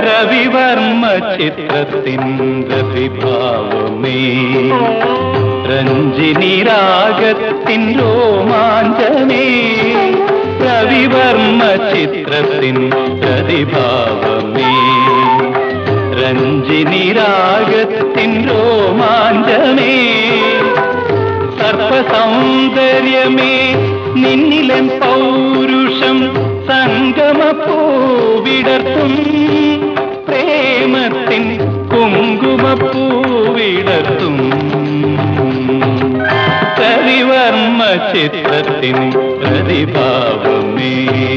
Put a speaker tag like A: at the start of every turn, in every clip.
A: രവിവർമ്മ ചിത്രത്തിൻ പ്രതിഭാവമേ രഞ്ജിനി രാഗത്തിൻ രോമാഞ്ചമേ രവിവർമ്മ ചിത്രത്തിൻ പ്രതിഭാവമേ രഞ്ജിനി രാഗത്തിൻ രോമാഞ്ചമേ സർപ്പസൗന്ദര്യമേ നിന്നിലൻ പൗരുഷം സംഗമപ്പൂവിടർത്തും പ്രേമത്തിൻ കുങ്കുമപ്പൂവിടർത്തും രവിവർമ്മ ചിത്രത്തിൻ പ്രതിഭാവമേ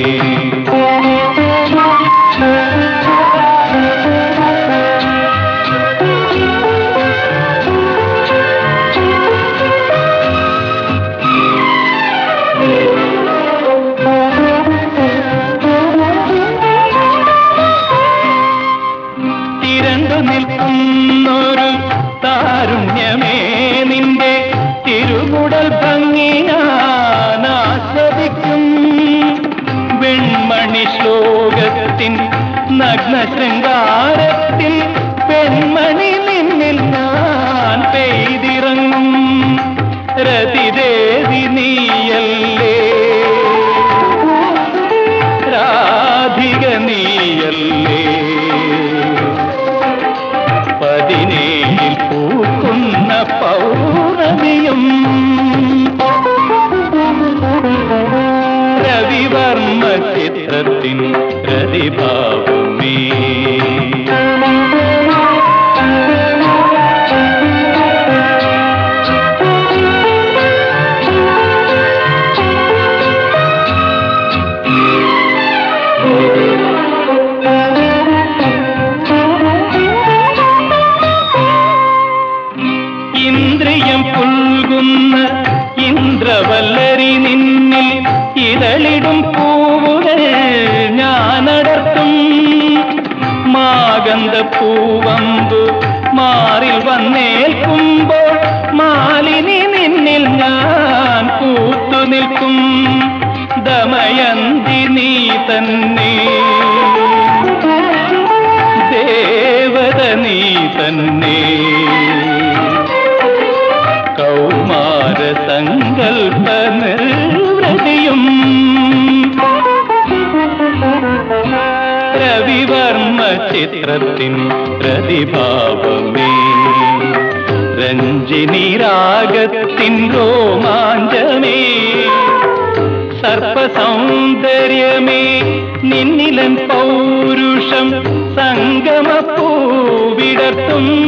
A: തിരണ്ടു നിൽക്കുന്നൊരു താരുണ്യമേ നിന്റെ തിരുമുടൽ ഭംഗി ഞാൻ ആസ്വദിക്കും വെൺമണി ശ്ലോകത്തിൻ നഗ്ന ശൃംഗാരത്തിൽ പെൺമണി നിന്നിൽ ഞാൻ പെയ്തിറങ്ങും രതിദേവി നീയല്ലേ രാധിക നീയല്ലേ പതിനേഴിൽ പൂക്കുന്ന പൗർണമിയും രവിവർമ്മ ചിത്രത്തിൻ പ്രതിഭാവമേ ഇന്ദ്രിയം പുൽകുന്ന ഇന്ദ്രവല്ലരി നിന്നിൽ ഇതളിടും പൂവുകൾ ഞാനടർത്തും മാഗന്ധ പൂവമ്പു മാറിൽ വന്നേൽക്കുമ്പോൾ മാലിനി നിന്നിൽ ഞാൻ കൂത്തു നിൽക്കും ദമയന്തി നീ തന്നെ ദേവത നീ തന്നെ കൗമാര സങ്കൽപ്പ നിർവൃതിയും രവിവർമ്മ ചിത്രത്തിൻ പ്രതിഭാവമേ രഞ്ജിനി രാഗത്തിൻ രോമാഞ്ചമേ സർപ്പസൗന്ദര്യമേ നിന്നിലൻ പൗരുഷം സംഗമപ്പൂവിടർത്തും